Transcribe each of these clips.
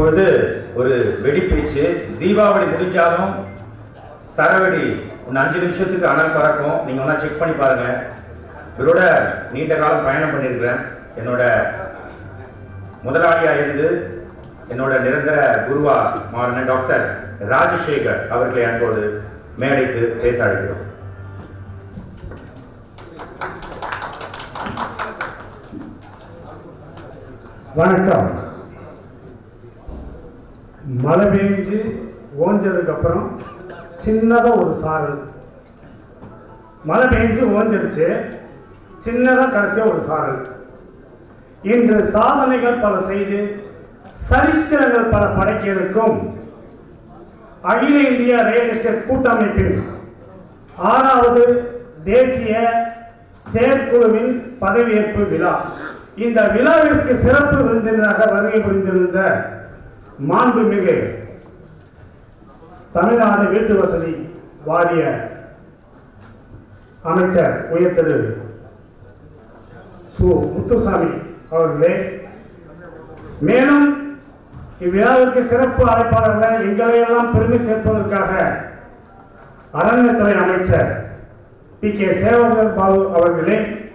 இப்பொழுது ஒரு வெடி பேச்சு தீபாவளி முடிஞ்சாலும் சரவெடி இன்னும் அஞ்சு நிமிஷத்துக்கு அனல் பறக்கும் நீங்க ஒன்றா செக் பண்ணி பாருங்க இவரோட நீண்ட காலம் பயணம் பண்ணியிருக்கிறேன் என்னோட முதலாளியா இருந்து என்னோட நிரந்தர குருவா மாறின டாக்டர் ராஜசேகர் அவர்களை அன்போடு மேடைக்கு பேச அழைக்கிறோம் வணக்கம் மழை பெஞ்சு ஓஞ்சதுக்கு அப்புறம் சின்னதாக ஒரு சாரல் மழை பெஞ்சு ஓஞ்சிருச்சு சின்னதாக கடைசியாக ஒரு சாரல் இன்று சாதனைகள் பல செய்து சரித்திரங்கள் பல படைக்க இருக்கும் அகில இந்திய ரியல் எஸ்டேட் கூட்டமைப்பின் ஆறாவது தேசிய செயற்குழுவின் பதவியேற்பு விழா இந்த விழாவிற்கு சிறப்பு விருந்தினராக வருகை புரிந்திருந்த மாண்புமிகு தமிழ்நாடு வீட்டு வசதி வாரிய அமைச்சர் உயர் திரு சு முத்துசாமி அவர்களே மேலும் இவ்விழாவிற்கு சிறப்பு அழைப்பாளர்களை எங்களையெல்லாம் பெருமை சேர்ப்பதற்காக அறநிலையத்துறை அமைச்சர் பி கே சேவகர் பாபு அவர்களே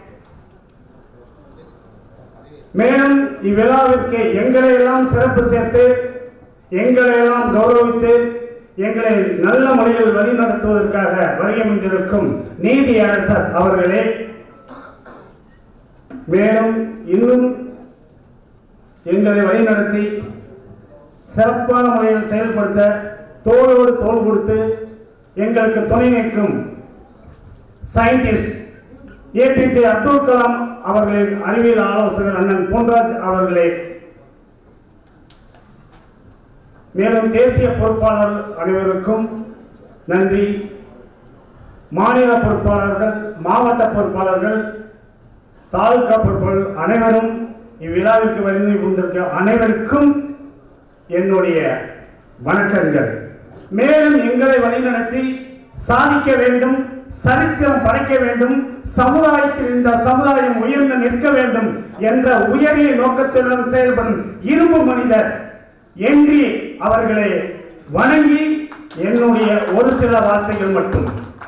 மேலும் இவ்விழாவிற்கு எங்களை எல்லாம் சிறப்பு சேர்த்து எங்களை எல்லாம் கௌரவித்து எங்களை நல்ல முறையில் வழிநடத்துவதற்காக வருகை வந்திருக்கும் நீதி அரசர் அவர்களே மேலும் இன்னும் எங்களை வழிநடத்தி சிறப்பான முறையில் செயல்படுத்த தோளோடு தோள் கொடுத்து எங்களுக்கு துணை நிற்கும் சயின்டிஸ்ட் ஏபிஜே அப்துல் கலாம் அவர்களின் அறிவியல் ஆலோசகர் அண்ணன் பொன்ராஜ் அவர்களே மேலும் தேசிய பொறுப்பாளர் அனைவருக்கும் நன்றி மாநில பொறுப்பாளர்கள் மாவட்ட பொறுப்பாளர்கள் தாலுகா பொறுப்பாளர்கள் அனைவரும் இவ்விழாவிற்கு வருகை புரிந்திருக்க அனைவருக்கும் என்னுடைய வணக்கங்கள் மேலும் எங்களை வழிநடத்தி சாதிக்க வேண்டும் சரித்திரம் படைக்க வேண்டும் சமுதாயத்தில் இந்த சமுதாயம் உயர்ந்து நிற்க வேண்டும் என்ற உயரிய நோக்கத்துடன் செயல்படும் இரும்பு மனிதர் என்று அவர்களை வணங்கி என்னுடைய ஒரு சில வார்த்தைகள் மட்டும்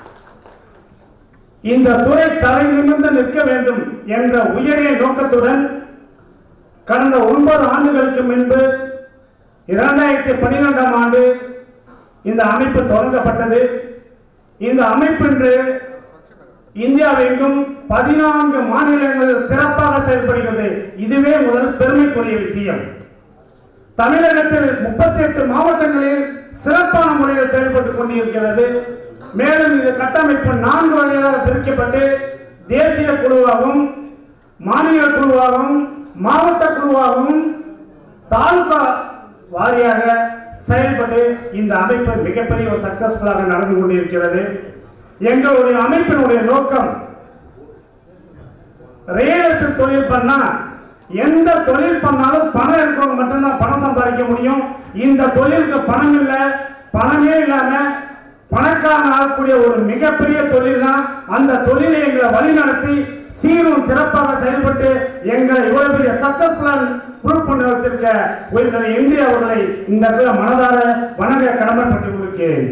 இந்த துறை தலை நிமிர்ந்து நிற்க வேண்டும் என்ற உயரிய நோக்கத்துடன் கடந்த ஒன்பது ஆண்டுகளுக்கு முன்பு இரண்டாயிரத்தி பன்னிரெண்டாம் ஆண்டு இந்த அமைப்பு தொடங்கப்பட்டது இந்த அமைப்பு இன்று இந்தியாவெங்கும் பதினான்கு மாநிலங்களில் சிறப்பாக செயல்படுகிறது இதுவே முதல் பெருமைக்குரிய விஷயம் தமிழகத்தில் முப்பத்தி எட்டு மாவட்டங்களில் சிறப்பான முறையில் செயல்பட்டுக் கொண்டிருக்கிறது மேலும் இது கட்டமைப்பு நான்கு வகையாக பிரிக்கப்பட்டு தேசிய குழுவாகவும் மாநில குழுவாகவும் மாவட்ட குழுவாகவும் தாலுகா வாரியாக செயல்பட்டு இந்த அமைப்பு மிகப்பெரிய ஒரு சக்சஸ்ஃபுல்லாக நடந்து கொண்டிருக்கிறது எங்களுடைய அமைப்பினுடைய நோக்கம் ரியல் எஸ்டேட் தொழில் பண்ணா எந்த தொழில் பண்ணாலும் பணம் இருக்கவங்க மட்டும்தான் பணம் சம்பாதிக்க முடியும் இந்த தொழிலுக்கு பணம் இல்லை பணமே இல்லாம பணக்காரன் ஆகக்கூடிய ஒரு மிகப்பெரிய தொழில்னா அந்த தொழிலை எங்களை வழிநடத்தி சீரும் சிறப்பாக செயல்பட்டு எங்களை இவ்வளவு பெரிய சக்சஸ்ஃபுல்லாக ப்ரூவ் பண்ண வச்சிருக்க உயர்ந்த என்டி அவர்களை இந்த இடத்துல மனதார வணங்க கடமைப்பட்டு கொடுக்கிறேன்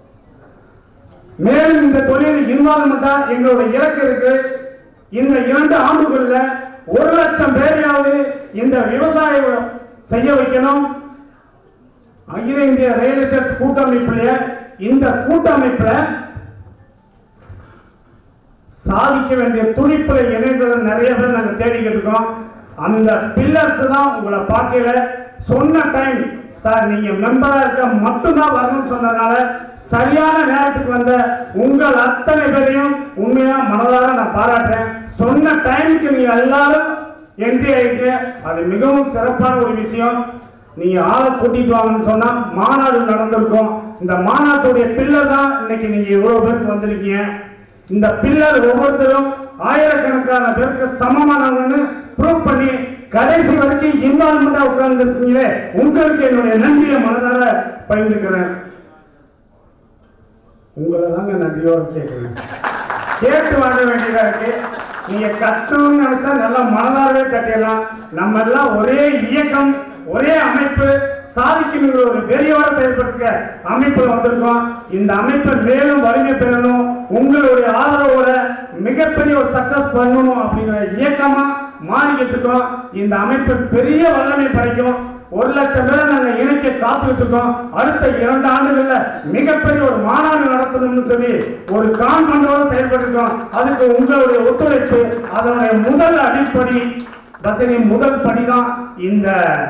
மேலும் இந்த தொழில் இன்வால்மெண்டா எங்களுடைய இலக்கு இருக்கு இந்த இரண்டு ஆண்டுகள்ல ஒரு லட்சம் பேரையாவது இந்த விவசாயம் செய்ய வைக்கணும் அகில இந்திய ரியல் எஸ்டேட் கூட்டமைப்புல இந்த கூட்டமைப்புல சாதிக்க வேண்டிய துடிப்புல இணைந்தது நிறைய பேர் நாங்க தேடிக்கிட்டு இருக்கோம் அந்த பில்லர்ஸ் தான் உங்களை பார்க்கல சொன்ன டைம் சார் நீங்க மெம்பரா இருக்க மட்டும்தான் வரணும்னு சொன்னதுனால சரியான நேரத்துக்கு வந்த உங்கள் அத்தனை பேரையும் உண்மையா மனதார நான் பாராட்டுறேன் சொன்ன டைமுக்கு நீங்க எல்லாரும் என்ட்ரி ஆயிட்டு அது மிகவும் சிறப்பான ஒரு விஷயம் நீங்க ஆளை கூட்டிட்டு வாங்கன்னு சொன்னா மாநாடு நடந்திருக்கும் இந்த மாநாட்டுடைய பில்லர் தான் இன்னைக்கு நீங்க இவ்வளவு பேருக்கு வந்திருக்கீங்க இந்த பில்லர் ஒவ்வொருத்தரும் ஆயிரக்கணக்கான பேருக்கு சமமானவங்கன்னு ப்ரூவ் பண்ணி கடைசி வரைக்கும் இன்வால்மெண்டா உட்கார்ந்து இருக்கீங்களே உங்களுக்கு என்னுடைய நன்றியை மனதார பகிர்ந்துக்கிறேன் உங்களை தாங்க நன்றியோடு கேட்கிறேன் கேட்டு வாங்க வேண்டியதா இருக்கு நீங்க கட்டணும்னு நினைச்சா நல்லா மனதாரவே கட்டிடலாம் நம்ம எல்லாம் ஒரே இயக்கம் ஒரே அமைப்பு சாதிக்கணுங்கிற ஒரு வெறியோட செயல்பட்டிருக்க அமைப்புல வந்திருக்கோம் இந்த அமைப்பை மேலும் வலிமை பெறணும் உங்களுடைய ஆதரவோட மிகப்பெரிய ஒரு சக்சஸ் பண்ணணும் அப்படிங்கிற இயக்கமா மாறிக்கிட்டு இருக்கோம் இந்த அமைப்பு பெரிய வல்லமை படைக்கும் ஒரு லட்சம் பேரை நாங்க இணைக்க காத்துக்கிட்டு இருக்கோம் அடுத்த இரண்டு ஆண்டுகள்ல மிகப்பெரிய ஒரு மாநாடு நடத்தணும்னு சொல்லி ஒரு கான்ஃபரன்ஸோட செயல்பட்டு இருக்கோம் அதுக்கு உங்களுடைய ஒத்துழைப்பு அதனுடைய முதல் அடிப்படை பசனி முதல் படிதான் இந்த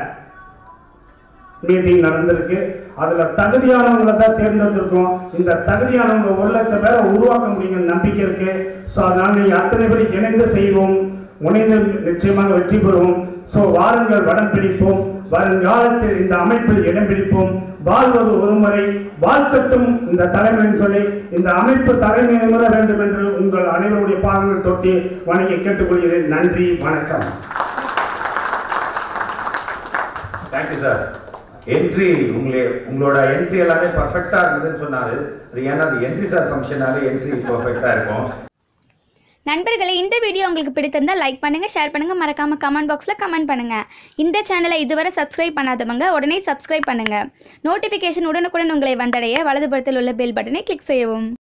மீட்டிங் நடந்திருக்கு அதுல தகுதியானவங்களை தான் தேர்ந்தெடுத்திருக்கோம் இந்த தகுதியானவங்க ஒரு லட்சம் பேரை உருவாக்க முடியுங்கிற நம்பிக்கை இருக்கு ஸோ அதனால நீங்க அத்தனை பேர் இணைந்து செய்வோம் முனைந்து நிச்சயமாக வெற்றி பெறுவோம் ஸோ வாருங்கள் வடம் பிடிப்போம் வருங்காலத்தில் இந்த அமைப்பில் இடம் பிடிப்போம் வாழ்வது ஒருமுறை வாழ்த்தட்டும் இந்த தலைமைன்னு சொல்லி இந்த அமைப்பு தலைமை நிமிர வேண்டும் என்று உங்கள் அனைவருடைய பாதங்கள் தொட்டி வணங்கி கேட்டுக்கொள்கிறேன் நன்றி வணக்கம் தேங்க்யூ சார் என்ட்ரி உங்களே உங்களோட என்ட்ரி எல்லாமே பர்ஃபெக்டாக இருந்ததுன்னு சொன்னாரு அது ஏன்னா அது என்ட்ரி சார் ஃபங்க்ஷனாலே என்ட்ரி பர்ஃபெக்டாக இருக்கும் நண்பர்களே இந்த வீடியோ உங்களுக்கு பிடித்திருந்தால் லைக் பண்ணுங்கள் ஷேர் பண்ணுங்கள் மறக்காமல் கமெண்ட் பாக்ஸில் கமெண்ட் பண்ணுங்கள் இந்த சேனலை இதுவரை சப்ஸ்கிரைப் பண்ணாதவங்க உடனே சப்ஸ்கிரைப் பண்ணுங்கள் நோட்டிஃபிகேஷன் உடனுக்குடன் உங்களை வந்தடைய வலதுபுறத்தில் உள்ள பெல் பட்டனை கிளிக் செய்யவும்